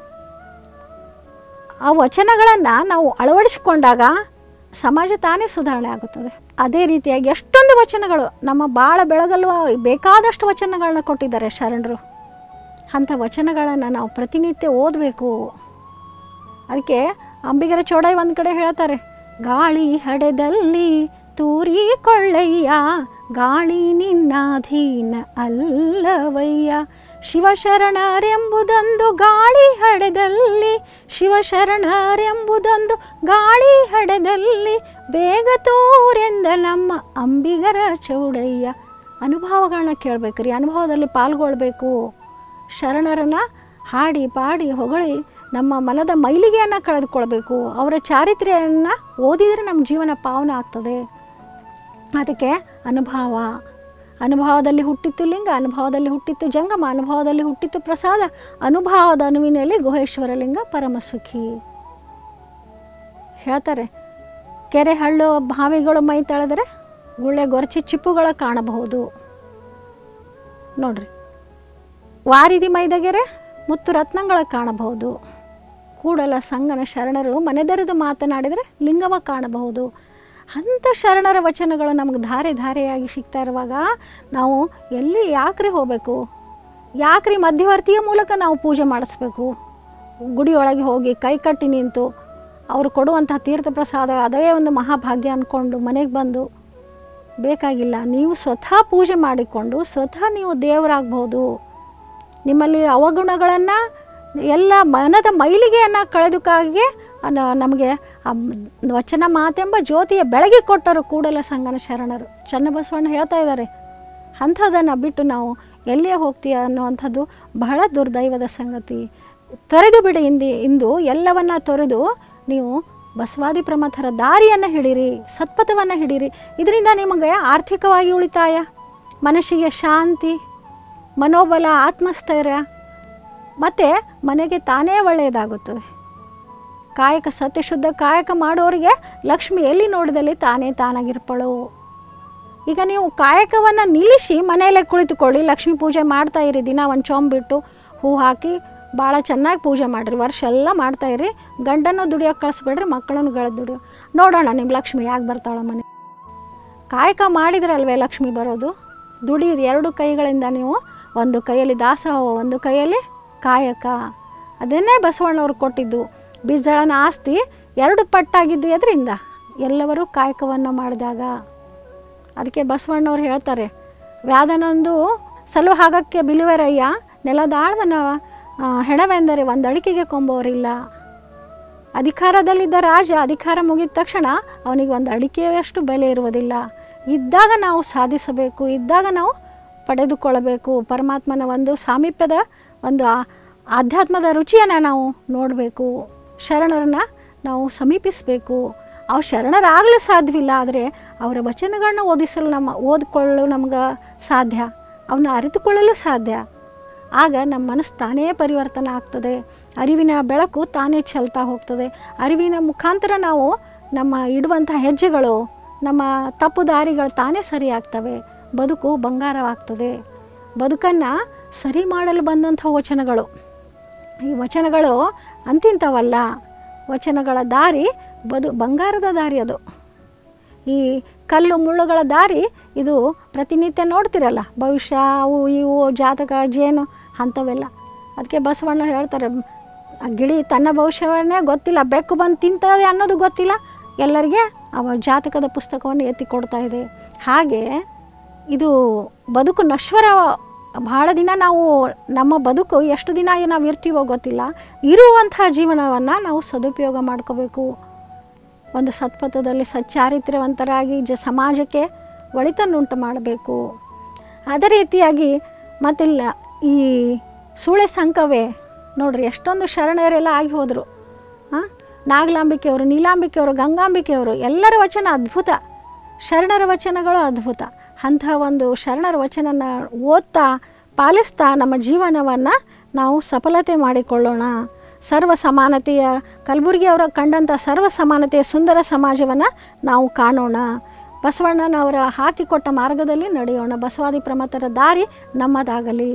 ಆ ವಚನಗಳನ್ನು ನಾವು ಅಳವಡಿಸಿಕೊಂಡಾಗ ಸಮಾಜ ತಾನೇ ಸುಧಾರಣೆ ಆಗುತ್ತದೆ ಅದೇ ರೀತಿಯಾಗಿ ಎಷ್ಟೊಂದು ವಚನಗಳು ನಮ್ಮ ಬಾಳ ಬೆಳಗಲ್ವ ಬೇಕಾದಷ್ಟು ವಚನಗಳನ್ನ ಕೊಟ್ಟಿದ್ದಾರೆ ಶರಣರು ಅಂಥ ವಚನಗಳನ್ನು ನಾವು ಪ್ರತಿನಿತ್ಯ ಓದಬೇಕು ಅದಕ್ಕೆ ಅಂಬಿಗರ ಚೌಡಾಯಿ ಒಂದು ಕಡೆ ಹೇಳ್ತಾರೆ ಗಾಳಿ ಹಡೆದಲ್ಲಿ ತೂರಿಕೊಳ್ಳಯ್ಯ ಗಾಳಿ ನಿನ್ನಾಧೀನ ಅಲ್ಲವಯ್ಯ ಶಿವಶರಣರೆಂಬುದೊಂದು ಗಾಳಿ ಹಡೆದಲ್ಲಿ ಶಿವಶರಣರೆಂಬುದೊಂದು ಗಾಳಿ ಹಡೆದಲ್ಲಿ ಬೇಗ ತೋರೆಂದ ನಮ್ಮ ಅಂಬಿಗರ ಚೌಡಯ್ಯ ಅನುಭವಗಳನ್ನ ಕೇಳಬೇಕ್ರಿ ಅನುಭವದಲ್ಲಿ ಪಾಲ್ಗೊಳ್ಬೇಕು ಶರಣರನ್ನು ಹಾಡಿ ಪಾಡಿ ಹೊಗಳಿ ನಮ್ಮ ಮನದ ಮೈಲಿಗೆಯನ್ನು ಕಳೆದುಕೊಳ್ಬೇಕು ಅವರ ಚಾರಿತ್ರ್ಯವನ್ನು ಓದಿದರೆ ನಮ್ಮ ಜೀವನ ಪಾವನ ಆಗ್ತದೆ ಅದಕ್ಕೆ ಅನುಭವ ಅನುಭವದಲ್ಲಿ ಹುಟ್ಟಿತ್ತು ಲಿಂಗ ಅನುಭವದಲ್ಲಿ ಹುಟ್ಟಿತ್ತು ಜಂಗಮ ಅನುಭವದಲ್ಲಿ ಹುಟ್ಟಿತ್ತು ಪ್ರಸಾದ ಅನುಭವದ ಅನುವಿನಲ್ಲಿ ಗುಹೇಶ್ವರ ಲಿಂಗ ಪರಮಸುಖಿ ಹೇಳ್ತಾರೆ ಕೆರೆ ಹಳ್ಳು ಬಾವಿಗಳು ಮೈ ತಳೆದರೆ ಗುಳ್ಳೆ ಗೊರಚಿ ಚಿಪ್ಪುಗಳ ಕಾಣಬಹುದು ನೋಡ್ರಿ ವಾರಿದಿ ಮೈದಗೆರೆ ಮುತ್ತು ರತ್ನಗಳ ಕಾಣಬಹುದು ಕೂಡಲ ಸಂಗನ ಶರಣರು ಮನೆದೆರೆದು ಮಾತನಾಡಿದರೆ ಲಿಂಗವ ಕಾಣಬಹುದು ಅಂಥ ಶರಣರ ವಚನಗಳು ನಮಗೆ ಧಾರೆ ಧಾರೆಯಾಗಿ ಸಿಗ್ತಾ ಇರುವಾಗ ನಾವು ಎಲ್ಲಿ ಯಾಕ್ರಿ ಹೋಗಬೇಕು ಯಾಕ್ರಿ ಮಧ್ಯವರ್ತಿಯ ಮೂಲಕ ನಾವು ಪೂಜೆ ಮಾಡಿಸ್ಬೇಕು ಗುಡಿಯೊಳಗೆ ಹೋಗಿ ಕೈ ಕಟ್ಟಿ ನಿಂತು ಅವರು ಕೊಡುವಂತಹ ತೀರ್ಥ ಪ್ರಸಾದ ಅದೇ ಒಂದು ಮಹಾಭಾಗ್ಯ ಅಂದ್ಕೊಂಡು ಮನೆಗೆ ಬಂದು ಬೇಕಾಗಿಲ್ಲ ನೀವು ಸ್ವತಃ ಪೂಜೆ ಮಾಡಿಕೊಂಡು ಸ್ವತಃ ನೀವು ದೇವರಾಗ್ಬೋದು ನಿಮ್ಮಲ್ಲಿ ಅವಗುಣಗಳನ್ನು ಎಲ್ಲ ಮನದ ಮೈಲಿಗೆಯನ್ನು ಕಳೆದುಕಾಗಿ ನ- ನಮಗೆ ಆ ವಚನ ಮಾತೆಂಬ ಜ್ಯೋತಿಯ ಬೆಳಗ್ಗೆ ಕೊಟ್ಟರು ಕೂಡಲ ಸಂಗನ ಶರಣರು ಚನ್ನಬಸವಣ್ಣ ಹೇಳ್ತಾ ಇದ್ದಾರೆ ಅಂಥದ್ದನ್ನು ಬಿಟ್ಟು ನಾವು ಎಲ್ಲಿಯೇ ಹೋಗ್ತೀಯ ಅನ್ನುವಂಥದ್ದು ಬಹಳ ದುರ್ದೈವದ ಸಂಗತಿ ತೊರೆದು ಬಿಡಿ ಇಂದಿ ಇಂದು ಎಲ್ಲವನ್ನ ತೊರೆದು ನೀವು ಬಸವಾದಿ ಪ್ರಮಥರ ದಾರಿಯನ್ನು ಹಿಡೀರಿ ಸತ್ಪಥವನ್ನು ಹಿಡೀರಿ ಇದರಿಂದ ನಿಮಗೆ ಆರ್ಥಿಕವಾಗಿ ಉಳಿತಾಯ ಮನಸ್ಸಿಗೆ ಶಾಂತಿ ಮನೋಬಲ ಆತ್ಮಸ್ಥೈರ್ಯ ಮತ್ತು ಮನೆಗೆ ತಾನೇ ಒಳ್ಳೆಯದಾಗುತ್ತದೆ ಕಾಯಕ ಸತ್ಯಶುದ್ಧ ಕಾಯಕ ಮಾಡೋರಿಗೆ ಲಕ್ಷ್ಮಿ ಎಲ್ಲಿ ನೋಡಿದಲ್ಲಿ ತಾನೇ ತಾನಾಗಿರ್ಪಳು ಈಗ ನೀವು ಕಾಯಕವನ್ನು ನಿಲ್ಲಿಸಿ ಮನೆಯಲ್ಲೇ ಕುಳಿತುಕೊಳ್ಳಿ ಲಕ್ಷ್ಮೀ ಪೂಜೆ ಮಾಡ್ತಾ ಇರಿ ದಿನ ಒಂದು ಚೊಂಬಿಟ್ಟು ಹೂ ಹಾಕಿ ಭಾಳ ಚೆನ್ನಾಗಿ ಪೂಜೆ ಮಾಡಿರಿ ವರ್ಷ ಎಲ್ಲ ಮಾಡ್ತಾ ಇರಿ ಗಂಡನೂ ದುಡಿಯೋಕೆ ಕಳಿಸ್ಬೇಡ್ರಿ ಮಕ್ಕಳನ್ನು ಗಳದ್ದು ದುಡಿಯೋ ನೋಡೋಣ ನಿಮ್ಮ ಲಕ್ಷ್ಮಿ ಯಾಕೆ ಬರ್ತಾಳ ಮನೆ ಕಾಯಕ ಮಾಡಿದ್ರಲ್ವೇ ಲಕ್ಷ್ಮಿ ಬರೋದು ದುಡೀರಿ ಎರಡು ಕೈಗಳಿಂದ ನೀವು ಒಂದು ಕೈಯಲ್ಲಿ ದಾಸೋಹ ಒಂದು ಕೈಯಲ್ಲಿ ಕಾಯಕ ಅದನ್ನೇ ಬಸವಣ್ಣವ್ರು ಕೊಟ್ಟಿದ್ದು ಬಿಜ್ಜಳನ ಆಸ್ತಿ ಎರಡು ಪಟ್ಟಾಗಿದ್ದು ಎದರಿಂದ ಎಲ್ಲರೂ ಕಾಯಕವನ್ನು ಮಾಡಿದಾಗ ಅದಕ್ಕೆ ಬಸವಣ್ಣವ್ರು ಹೇಳ್ತಾರೆ ವ್ಯಾಧನೊಂದು ಸಲು ಹಾಗಕ್ಕೆ ಬಿಲುವೆರಯ್ಯ ನೆಲದಾಳ್ವನ ಆ, ಹೆಣವೆಂದರೆ ಒಂದು ಅಡಿಕೆಗೆ ಕೊಂಬೋರಿಲ್ಲ ಅಧಿಕಾರದಲ್ಲಿದ್ದ ರಾಜ ಅಧಿಕಾರ ಮುಗಿದ ತಕ್ಷಣ ಅವನಿಗೆ ಒಂದು ಅಡಿಕೆಯಷ್ಟು ಬೆಲೆ ಇರುವುದಿಲ್ಲ ಇದ್ದಾಗ ನಾವು ಸಾಧಿಸಬೇಕು ಇದ್ದಾಗ ನಾವು ಪಡೆದುಕೊಳ್ಳಬೇಕು ಪರಮಾತ್ಮನ ಒಂದು ಸಾಮೀಪ್ಯದ ಒಂದು ಆ- ಆಧ್ಯಾತ್ಮದ ರುಚಿಯನ್ನು ನಾವು ನೋಡಬೇಕು ಶರಣರನ್ನ ನಾವು ಸಮೀಪಿಸಬೇಕು ಅವ್ರು ಶರಣರಾಗಲು ಸಾಧ್ಯವಿಲ್ಲ ಆದರೆ ಅವರ ವಚನಗಳನ್ನ ಓದಿಸಲು ನಮ್ಮ ಓದಿಕೊಳ್ಳಲು ನಮ್ಗೆ ಸಾಧ್ಯ ಅವನ್ನ ಅರಿತುಕೊಳ್ಳಲು ಸಾಧ್ಯ ಆಗ ನಮ್ಮ ಮನಸ್ಸು ತಾನೇ ಪರಿವರ್ತನೆ ಆಗ್ತದೆ ಅರಿವಿನ ಬೆಳಕು ತಾನೇ ಚೆಲ್ತಾ ಹೋಗ್ತದೆ ಅರಿವಿನ ಮುಖಾಂತರ ನಾವು ನಮ್ಮ ಇಡುವಂಥ ಹೆಜ್ಜೆಗಳು ನಮ್ಮ ತಪ್ಪು ದಾರಿಗಳು ತಾನೇ ಸರಿ ಆಗ್ತವೆ ಬದುಕು ಬಂಗಾರವಾಗ್ತದೆ ಬದುಕನ್ನು ಸರಿ ಮಾಡಲು ಬಂದಂಥ ವಚನಗಳು ಈ ವಚನಗಳು ಅಂತಿಂಥವಲ್ಲ ವಚನಗಳ ದಾರಿ ಬದು ಬಂಗಾರದ ದಾರಿ ಅದು ಈ ಕಲ್ಲು ಮುಳ್ಳುಗಳ ದಾರಿ ಇದು ಪ್ರತಿನಿತ್ಯ ನೋಡ್ತಿರಲ್ಲ ಭವಿಷ್ಯ ಅವು ಇವು ಜಾತಕ ಜೇನು ಅಂಥವೆಲ್ಲ ಅದಕ್ಕೆ ಬಸವಣ್ಣ ಹೇಳ್ತಾರೆ ಆ ಗಿಳಿ ತನ್ನ ಭವಿಷ್ಯವನ್ನೇ ಗೊತ್ತಿಲ್ಲ ಬೆಕ್ಕು ಬಂದು ತಿಂತದೆ ಅನ್ನೋದು ಗೊತ್ತಿಲ್ಲ ಎಲ್ಲರಿಗೆ ಅವ ಜಾತಕದ ಪುಸ್ತಕವನ್ನು ಎತ್ತಿ ಕೊಡ್ತಾ ಇದೆ ಹಾಗೆ ಇದು ಬದುಕು ನಶ್ವರ ಭಾಳ ದಿನ ನಾವು ನಮ್ಮ ಬದುಕು ಎಷ್ಟು ದಿನ ನಾವು ಇರ್ತೀವೋ ಗೊತ್ತಿಲ್ಲ ಇರುವಂಥ ಜೀವನವನ್ನು ನಾವು ಸದುಪಯೋಗ ಮಾಡ್ಕೋಬೇಕು ಒಂದು ಸತ್ಪಥದಲ್ಲಿ ಸಚ್ಚಾರಿತ್ರ್ಯವಂತರಾಗಿ ಜ ಸಮಾಜಕ್ಕೆ ಒಳಿತನ್ನುಂಟು ಮಾಡಬೇಕು ಅದೇ ರೀತಿಯಾಗಿ ಮತ್ತಿಲ್ಲ ಈ ಸೂಳೆ ಸಂಕವೇ ನೋಡ್ರಿ ಎಷ್ಟೊಂದು ಶರಣರೆಲ್ಲ ಆಗಿ ಹೋದರು ಹಾಂ ನಾಗಲಾಂಬಿಕೆಯವರು ನೀಲಾಂಬಿಕೆಯವರು ಗಂಗಾಂಬಿಕೆಯವರು ಎಲ್ಲರ ವಚನ ಅದ್ಭುತ ಶರಣರ ವಚನಗಳು ಅದ್ಭುತ ಅಂಥ ಒಂದು ಶರಣರ ವಚನನ ಓದ್ತಾ ಪಾಲಿಸ್ತಾ ನಮ್ಮ ಜೀವನವನ್ನು ನಾವು ಸಫಲತೆ ಮಾಡಿಕೊಳ್ಳೋಣ ಸರ್ವ ಸಮಾನತೆಯ ಕಲಬುರಗಿಯವರ ಕಂಡಂಥ ಸರ್ವ ಸಮಾನತೆಯ ಸುಂದರ ಸಮಾಜವನ್ನು ನಾವು ಕಾಣೋಣ ಬಸವಣ್ಣನವರ ಹಾಕಿಕೊಟ್ಟ ಮಾರ್ಗದಲ್ಲಿ ನಡೆಯೋಣ ಬಸವಾದಿ ಪ್ರಮತರ ದಾರಿ ನಮ್ಮದಾಗಲಿ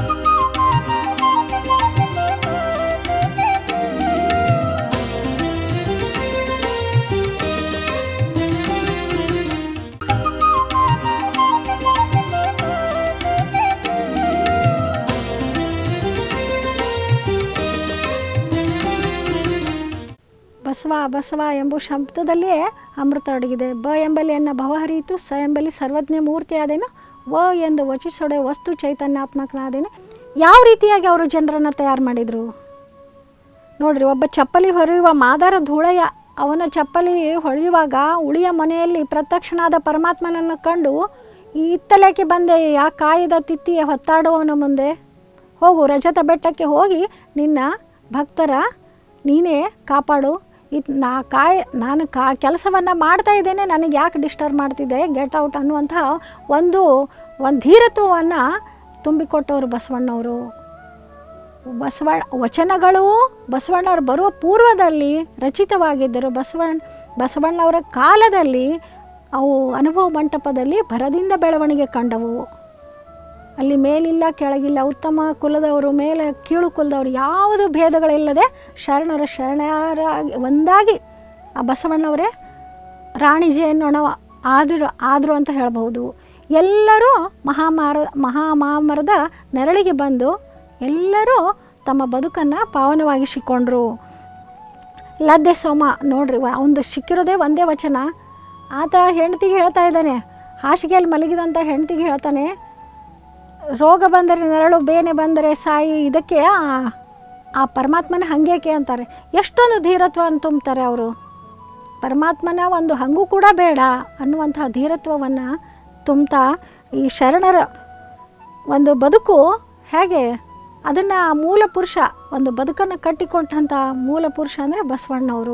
ಬಸವ ಬಸವ ಎಂಬ ಶಬ್ದದಲ್ಲಿಯೇ ಅಮೃತ ಅಡಗಿದೆ ಬ ಎಂಬಲ್ಲಿ ಎನ್ನ ಭವ ಹರಿಯಿತು ಸ ಎಂಬಲ್ಲಿ ಸರ್ವಜ್ಞ ಮೂರ್ತಿ ಆದೇನು ವ ಎಂದು ವಚಿಸೊಡೆ ವಸ್ತು ಚೈತನ್ಯಾತ್ಮಕನಾದೇನು ಯಾವ ರೀತಿಯಾಗಿ ಅವರು ಜನರನ್ನು ತಯಾರು ಮಾಡಿದರು ನೋಡ್ರಿ ಒಬ್ಬ ಚಪ್ಪಲಿ ಹೊರೆಯುವ ಮಾದಾರ ಧೂಳಯ್ಯ ಅವನ ಚಪ್ಪಲಿ ಹೊಳೆಯುವಾಗ ಉಳಿಯ ಮನೆಯಲ್ಲಿ ಪ್ರತ್ಯಕ್ಷನಾದ ಪರಮಾತ್ಮನನ್ನು ಕಂಡು ಈ ಇತ್ತಲೇಕೆ ಬಂದೆ ಯಾ ಕಾಯದ ತಿತ್ತಿಯ ಹೊತ್ತಾಡುವವನ ಮುಂದೆ ಹೋಗು ರಜತ ಬೆಟ್ಟಕ್ಕೆ ಹೋಗಿ ನಿನ್ನ ಭಕ್ತರ ನೀನೇ ಕಾಪಾಡು ಇದು ನಾ ಕಾಯ ನಾನು ಕಾ ಕೆಲಸವನ್ನು ಮಾಡ್ತಾ ಇದ್ದೇನೆ ನನಗೆ ಯಾಕೆ ಡಿಸ್ಟರ್ಬ್ ಮಾಡ್ತಿದ್ದೆ ಗೆಟ್ ಔಟ್ ಅನ್ನುವಂಥ ಒಂದು ಒಂದು ಧೀರತ್ವವನ್ನು ತುಂಬಿಕೊಟ್ಟವರು ಬಸವಣ್ಣವರು ಬಸವ ವಚನಗಳು ಬಸವಣ್ಣವ್ರು ಬರುವ ಪೂರ್ವದಲ್ಲಿ ರಚಿತವಾಗಿದ್ದರು ಬಸವಣ್ಣ ಬಸವಣ್ಣವರ ಕಾಲದಲ್ಲಿ ಅವು ಅನುಭವ ಮಂಟಪದಲ್ಲಿ ಭರದಿಂದ ಬೆಳವಣಿಗೆ ಕಂಡವು ಅಲ್ಲಿ ಮೇಲಿಲ್ಲ ಕೆಳಗಿಲ್ಲ ಉತ್ತಮ ಕುಲದವರು ಮೇಲೆ ಕೀಳು ಕುಲದವರು ಯಾವುದು ಭೇದಗಳಿಲ್ಲದೆ ಶರಣರ ಶರಣರಾಗಿ ಒಂದಾಗಿ ಆ ಬಸವಣ್ಣವರೇ ರಾಣಿಜಿ ಅನ್ನೋಣ ಆದರು ಆದರು ಅಂತ ಹೇಳ್ಬೋದು ಎಲ್ಲರೂ ಮಹಾಮಾರ ಮಹಾಮಾಮರದ ನೆರಳಿಗೆ ಬಂದು ಎಲ್ಲರೂ ತಮ್ಮ ಬದುಕನ್ನು ಪಾವನವಾಗಿಸಿಕೊಂಡ್ರು ಲದ್ದೆ ಸೋಮ ನೋಡ್ರಿ ಒಂದು ಸಿಕ್ಕಿರೋದೇ ಒಂದೇ ವಚನ ಆತ ಹೆಂಡತಿಗೆ ಹೇಳ್ತಾ ಇದ್ದಾನೆ ಹಾಸಿಗೆಯಲ್ಲಿ ಮಲಗಿದಂಥ ಹೆಂಡತಿಗೆ ಹೇಳ್ತಾನೆ ರೋಗ ಬಂದರೆ ನೆರಳು ಬೇನೆ ಬಂದರೆ ಸಾಯಿ ಇದಕ್ಕೆ ಆ- ಆ ಪರಮಾತ್ಮನ ಹಂಗೇಕೆ ಅಂತಾರೆ ಎಷ್ಟೊಂದು ಧೀರತ್ವವನ್ನು ತುಂಬ್ತಾರೆ ಅವರು ಪರಮಾತ್ಮನ ಒಂದು ಹಂಗು ಕೂಡ ಬೇಡ ಅನ್ನುವಂತಹ ಧೀರತ್ವವನ್ನು ತುಂಬ್ತಾ ಈ ಶರಣರ ಒಂದು ಬದುಕು ಹೇಗೆ ಅದನ್ನು ಮೂಲ ಪುರುಷ ಒಂದು ಬದುಕನ್ನು ಕಟ್ಟಿಕೊಟ್ಟಂಥ ಮೂಲ ಪುರುಷ ಅಂದರೆ ಬಸವಣ್ಣವರು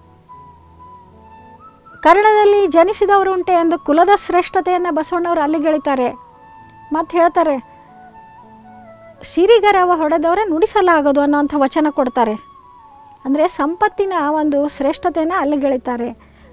ಕನ್ನಡದಲ್ಲಿ ಜನಿಸಿದವರು ಉಂಟೆ ಎಂದು ಕುಲದ ಶ್ರೇಷ್ಠತೆಯನ್ನು ಬಸವಣ್ಣವರು ಅಲ್ಲಿಗೆಳಿತಾರೆ ಮತ್ತು ಹೇಳ್ತಾರೆ ಸಿರಿಗರವ ಹೊಡೆದವರೇ ನುಡಿಸಲಾಗದು ಅನ್ನೋಂಥ ವಚನ ಕೊಡ್ತಾರೆ ಅಂದರೆ ಸಂಪತ್ತಿನ ಒಂದು ಶ್ರೇಷ್ಠತೆನ ಅಲ್ಲಿಗೆಳಿತಾರೆ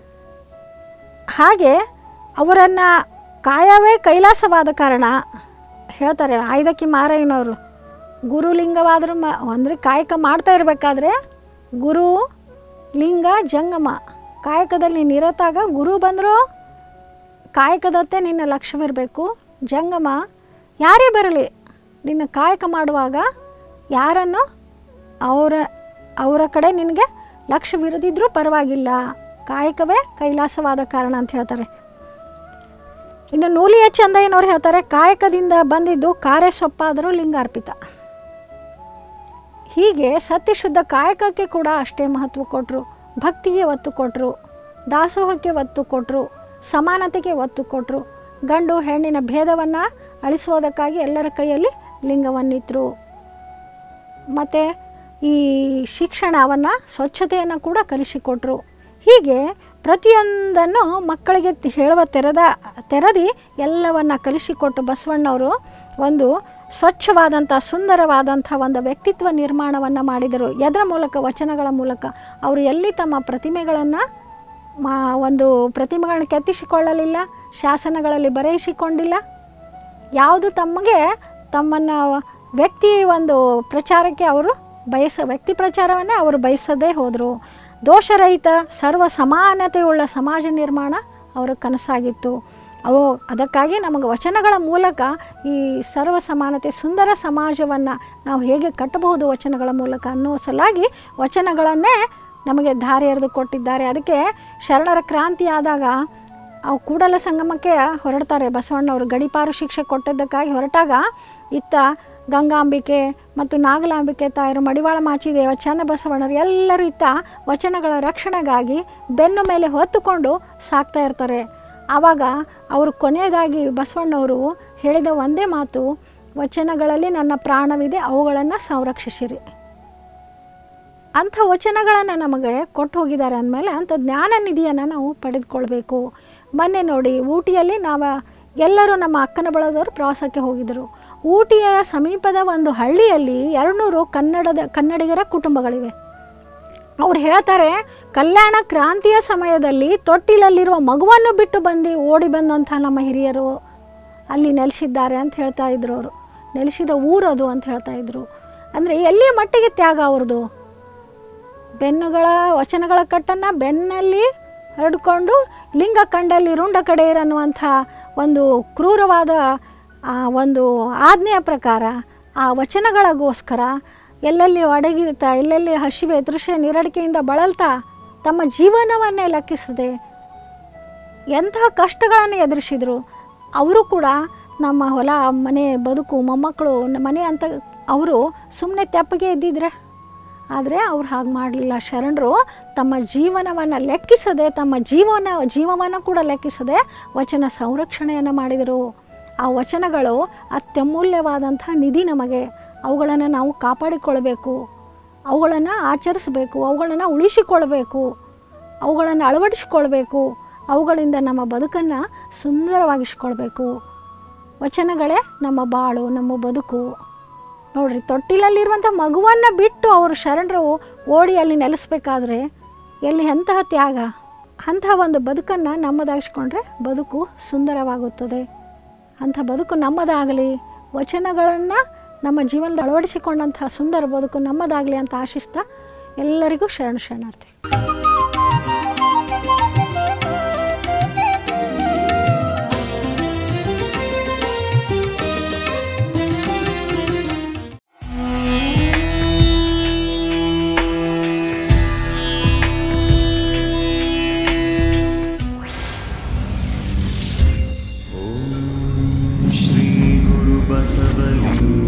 ಹಾಗೆ ಅವರನ್ನು ಕಾಯವೇ ಕೈಲಾಸವಾದ ಕಾರಣ ಹೇಳ್ತಾರೆ ಆಯ್ದಕ್ಕಿ ಮಾರಯ್ಯನವರು ಗುರುಲಿಂಗವಾದರೂ ಮ ಅಂದರೆ ಕಾಯಕ ಮಾಡ್ತಾ ಇರಬೇಕಾದ್ರೆ ಗುರು ಲಿಂಗ ಜಂಗಮ ಕಾಯಕದಲ್ಲಿ ನಿರತಾಗ ಗುರು ಬಂದರೂ ಕಾಯಕದತ್ತೆ ನಿನ್ನ ಲಕ್ಷ್ಯವಿರಬೇಕು ಜಂಗಮ ಯಾರೇ ಬರಲಿ ನಿನ್ನ ಕಾಯಕ ಮಾಡುವಾಗ ಯಾರನ್ನು ಅವರ ಅವರ ಕಡೆ ನಿನಗೆ ಲಕ್ಷ್ಯವಿರದಿದ್ರೂ ಪರವಾಗಿಲ್ಲ ಕಾಯಕವೇ ಕೈಲಾಸವಾದ ಕಾರಣ ಅಂತ ಹೇಳ್ತಾರೆ ಇನ್ನು ನೂಲಿಯ ಚಂದಯ್ಯನವ್ರು ಹೇಳ್ತಾರೆ ಕಾಯಕದಿಂದ ಬಂದಿದ್ದು ಕಾರ್ಯ ಸೊಪ್ಪಾದರೂ ಲಿಂಗಾರ್ಪಿತ ಹೀಗೆ ಸತ್ಯಶುದ್ಧ ಕಾಯಕಕ್ಕೆ ಕೂಡ ಅಷ್ಟೇ ಮಹತ್ವ ಕೊಟ್ಟರು ಭಕ್ತಿಗೆ ಒತ್ತು ಕೊಟ್ಟರು ದಾಸೋಹಕ್ಕೆ ಒತ್ತು ಕೊಟ್ಟರು ಸಮಾನತೆಗೆ ಒತ್ತು ಕೊಟ್ಟರು ಗಂಡು ಹೆಣ್ಣಿನ ಭೇದವನ್ನು ಅಳಿಸೋದಕ್ಕಾಗಿ ಎಲ್ಲರ ಕೈಯಲ್ಲಿ ಲಿಂಗವನ್ನಿತ್ತರು ಮತ್ತು ಈ ಶಿಕ್ಷಣವನ್ನು ಸ್ವಚ್ಛತೆಯನ್ನು ಕೂಡ ಕಲಿಸಿಕೊಟ್ರು ಹೀಗೆ ಪ್ರತಿಯೊಂದನ್ನು ಮಕ್ಕಳಿಗೆ ತಿ- ಹೇಳುವ ತೆರೆದ ತೆರದಿ ಎಲ್ಲವನ್ನು ಕಲಿಸಿಕೊಟ್ಟು ಬಸವಣ್ಣವರು ಒಂದು ಸ್ವಚ್ಛವಾದಂಥ ಸುಂದರವಾದಂಥ ಒಂದು ವ್ಯಕ್ತಿತ್ವ ನಿರ್ಮಾಣವನ್ನು ಮಾಡಿದರು ಎದರ ಮೂಲಕ ವಚನಗಳ ಮೂಲಕ ಅವರು ಎಲ್ಲಿ ತಮ್ಮ ಪ್ರತಿಮೆಗಳನ್ನು ಮಾ ಒಂದು ಪ್ರತಿಮೆಗಳನ್ನ ಕೆತ್ತಿಸಿಕೊಳ್ಳಲಿಲ್ಲ ಶಾಸನಗಳಲ್ಲಿ ಬರೆಯಿಸಿಕೊಂಡಿಲ್ಲ ಯಾವುದು ತಮಗೆ ತಮ್ಮನ್ನು ವ್ಯಕ್ತಿ ಒಂದು ಪ್ರಚಾರಕ್ಕೆ ಅವರು ಬಯಸ ವ್ಯಕ್ತಿ ಪ್ರಚಾರವನ್ನೇ ಅವರು ಬಯಸದೇ ಹೋದರು ದೋಷರಹಿತ ಸರ್ವ ಸಮಾನತೆಯುಳ್ಳ ಸಮಾಜ ನಿರ್ಮಾಣ ಅವರ ಕನಸಾಗಿತ್ತು ಅವು ಅದಕ್ಕಾಗಿ ನಮಗೆ ವಚನಗಳ ಮೂಲಕ ಈ ಸರ್ವ ಸಮಾನತೆ ಸುಂದರ ಸಮಾಜವನ್ನು ನಾವು ಹೇಗೆ ಕಟ್ಟಬಹುದು ವಚನಗಳ ಮೂಲಕ ಅನ್ನೋ ಸಲಾಗಿ ವಚನಗಳನ್ನೇ ನಮಗೆ ದಾರಿ ಎರೆದು ಕೊಟ್ಟಿದ್ದಾರೆ ಅದಕ್ಕೆ ಶರಣರ ಕ್ರಾಂತಿ ಆದಾಗ ಅವು ಕೂಡಲ ಸಂಗಮಕ್ಕೆ ಹೊರಡ್ತಾರೆ ಬಸವಣ್ಣವರು ಗಡಿಪಾರು ಶಿಕ್ಷೆ ಕೊಟ್ಟಿದ್ದಕ್ಕಾಗಿ ಹೊರಟಾಗ ಇತ್ತ ಗಂಗಾಂಬಿಕೆ ಮತ್ತು ನಾಗಲಾಂಬಿಕೆ ತಾಯರು ಮಡಿವಾಳ ಮಾಚಿದೇವ ಚನ್ನಬಸವಣ್ಣರು ಎಲ್ಲರೂ ಇತ್ತ ವಚನಗಳ ರಕ್ಷಣೆಗಾಗಿ ಬೆನ್ನು ಮೇಲೆ ಹೊತ್ತುಕೊಂಡು ಸಾಕ್ತಾ ಇರ್ತಾರೆ ಆವಾಗ ಅವರು ಕೊನೆಯದಾಗಿ ಬಸವಣ್ಣವರು ಹೇಳಿದ ಒಂದೇ ಮಾತು ವಚನಗಳಲ್ಲಿ ನನ್ನ ಪ್ರಾಣವಿದೆ ಅವುಗಳನ್ನು ಸಂರಕ್ಷಿಸಿರಿ ಅಂಥ ವಚನಗಳನ್ನು ನಮಗೆ ಕೊಟ್ಟು ಹೋಗಿದ್ದಾರೆ ಅಂದಮೇಲೆ ಅಂಥ ಜ್ಞಾನ ನಿಧಿಯನ್ನು ನಾವು ಪಡೆದುಕೊಳ್ಬೇಕು ಮೊನ್ನೆ ನೋಡಿ ಊಟಿಯಲ್ಲಿ ನಾವು ಎಲ್ಲರೂ ನಮ್ಮ ಅಕ್ಕನ ಬಳಗದವರು ಪ್ರವಾಸಕ್ಕೆ ಹೋಗಿದ್ದರು ಊಟಿಯ ಸಮೀಪದ ಒಂದು ಹಳ್ಳಿಯಲ್ಲಿ ಎರಡುನೂರು ಕನ್ನಡದ ಕನ್ನಡಿಗರ ಕುಟುಂಬಗಳಿವೆ ಅವ್ರು ಹೇಳ್ತಾರೆ ಕಲ್ಯಾಣ ಕ್ರಾಂತಿಯ ಸಮಯದಲ್ಲಿ ತೊಟ್ಟಿಲಲ್ಲಿರುವ ಮಗುವನ್ನು ಬಿಟ್ಟು ಬಂದು ಓಡಿ ಬಂದಂಥ ನಮ್ಮ ಹಿರಿಯರು ಅಲ್ಲಿ ನೆಲೆಸಿದ್ದಾರೆ ಅಂತ ಹೇಳ್ತಾ ಇದ್ರು ಅವರು ನೆಲೆಸಿದ ಊರದು ಅಂತ ಹೇಳ್ತಾ ಇದ್ರು ಅಂದರೆ ಎಲ್ಲಿ ಮಟ್ಟಿಗೆ ತ್ಯಾಗ ಅವ್ರದ್ದು ಬೆನ್ನುಗಳ ವಚನಗಳ ಕಟ್ಟನ್ನು ಬೆನ್ನಲ್ಲಿ ಹರಡ್ಕೊಂಡು ಲಿಂಗ ಕಂಡಲ್ಲಿ ರುಂಡ ಕಡೆಯರನ್ನುವಂಥ ಒಂದು ಕ್ರೂರವಾದ ಆ ಒಂದು ಆಜ್ಞೆಯ ಪ್ರಕಾರ ಆ ವಚನಗಳಿಗೋಸ್ಕರ ಎಲ್ಲೆಲ್ಲಿ ಅಡಗಿರ್ತಾ ಎಲ್ಲೆಲ್ಲಿ ಹಸಿವೆ ತೃಷೆ ನಿರಡಿಕೆಯಿಂದ ಬಳಲ್ತಾ ತಮ್ಮ ಜೀವನವನ್ನೇ ಲೆಕ್ಕಿಸದೆ ಎಂತಹ ಕಷ್ಟಗಳನ್ನು ಎದುರಿಸಿದರು ಅವರು ಕೂಡ ನಮ್ಮ ಹೊಲ ಮನೆ ಬದುಕು ಮೊಮ್ಮಕ್ಕಳು ಮನೆ ಅಂತ ಅವರು ಸುಮ್ಮನೆ ತೆಪ್ಪಗೆ ಇದ್ದಿದ್ರೆ ಆದರೆ ಅವ್ರು ಹಾಗೆ ಮಾಡಲಿಲ್ಲ ಶರಣರು ತಮ್ಮ ಜೀವನವನ್ನು ಲೆಕ್ಕಿಸದೆ ತಮ್ಮ ಜೀವನ ಜೀವವನ್ನು ಕೂಡ ಲೆಕ್ಕಿಸದೆ ವಚನ ಸಂರಕ್ಷಣೆಯನ್ನು ಮಾಡಿದರು ಆ ವಚನಗಳು ಅತ್ಯಮೂಲ್ಯವಾದಂಥ ನಿಧಿ ನಮಗೆ ಅವುಗಳನ್ನು ನಾವು ಕಾಪಾಡಿಕೊಳ್ಬೇಕು ಅವುಗಳನ್ನು ಆಚರಿಸಬೇಕು ಅವುಗಳನ್ನು ಉಳಿಸಿಕೊಳ್ಬೇಕು ಅವುಗಳನ್ನು ಅಳವಡಿಸಿಕೊಳ್ಬೇಕು ಅವುಗಳಿಂದ ನಮ್ಮ ಬದುಕನ್ನು ಸುಂದರವಾಗಿಸ್ಕೊಳ್ಬೇಕು ವಚನಗಳೇ ನಮ್ಮ ಬಾಳು ನಮ್ಮ ಬದುಕು ನೋಡ್ರಿ ತೊಟ್ಟಿಲಲ್ಲಿರುವಂಥ ಮಗುವನ್ನು ಬಿಟ್ಟು ಅವರು ಶರಣರು ಓಡಿ ಅಲ್ಲಿ ನೆಲೆಸ್ಬೇಕಾದ್ರೆ ಎಲ್ಲಿ ಎಂತಹ ತ್ಯಾಗ ಅಂತಹ ಒಂದು ಬದುಕನ್ನು ನಮ್ಮದಾಗಿಸ್ಕೊಂಡ್ರೆ ಬದುಕು ಸುಂದರವಾಗುತ್ತದೆ ಅಂಥ ಬದುಕು ನಮ್ಮದಾಗಲಿ ವಚನಗಳನ್ನು ನಮ್ಮ ಜೀವನದಲ್ಲಿ ಅಳವಡಿಸಿಕೊಂಡಂತಹ ಸುಂದರ ಬದುಕು ನಮ್ಮದಾಗಲಿ ಅಂತ ಆಶಿಸ್ತಾ ಎಲ್ಲರಿಗೂ ಶರಣ ಶರಣಾರ್ಥಿ श्रीगुरुबसवलिङ्ग